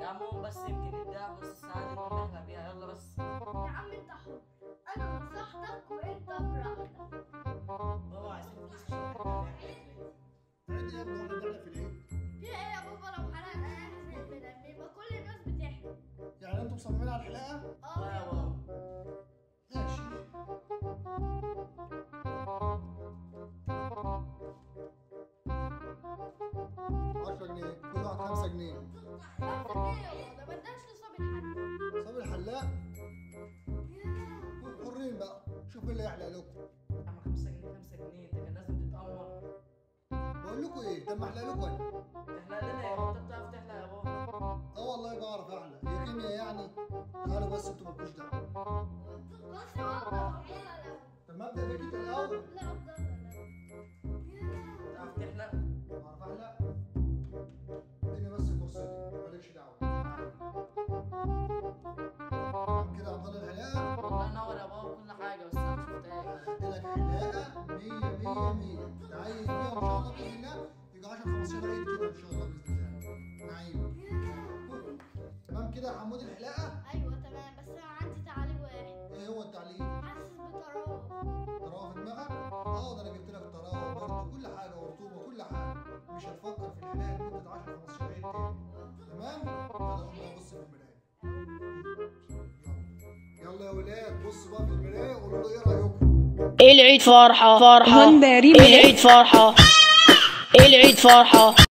عم قوم بس يمكن نديها نص ساعة دي نقوم نحلق بيها يلا بس يا عم انت حر انا نصحتك وانت براحتك بابا عايزين فلوس عشان نحلق عيد يا ابني واحنا بنحلق في العيد في ايه يا بابا لو حلقنا يعني زي المدام يبقى كل الناس بتحلق يعني انتوا مصممين على الحلاقه؟ اه اه يا يا بابا بابا ماشي عشرة جنيه كل واحد خمسة جنيه خمسة جنيه يا بابا ما اداش لصبي الحلق صبري الحلاق حرين بقى شوف مين اللي يحلق لكم يا عم خمسة جنيه خمسة جنيه ده كان لازم تتأمر بقول لكم ايه طب ما احلق لكم انا تحلق لنا يا بابا انت بتعرف تحلق يا بابا اه والله بعرف احلق هي كيمياء يعني تعالوا بس انتوا مالكوش دعوه بص يا بابا عبد الله الاول طب ما ابدا بيك انت الاول لا عبد الله الاول تعرف تحلق بعرف احلق اديني بس فرصتي مالكش دعوه تمام كده عبد الله الحلاقه والله ينور يا بابا كل حاجة بس أنا مشفتهاش اديلك حلاقه 100 100 100 تعين فيها ان شاء الله باذن الله يجي 10 15 عيد كده ان شاء الله باذن الله نعيم تمام كده يا حمود الحلاقه ايوه تمام بس انا عندي تعليق واحد ايه هو التعليم حاسس بطراوه طراوه في دماغك اه ده انا جبت لك طراوه برضه كل حاجه ورطوبه كل حاجه مش هتفكر في الحلاقه لمده 10 15 عيد تاني تمام يلا قوم بقى بص في المرايه يلا يلا يا ولاد بصوا بقى في المرايه وقولوا له ايه رايكم العيد فرحة فرحة هوندا ريميكس. العيد فرحة العيد فرحة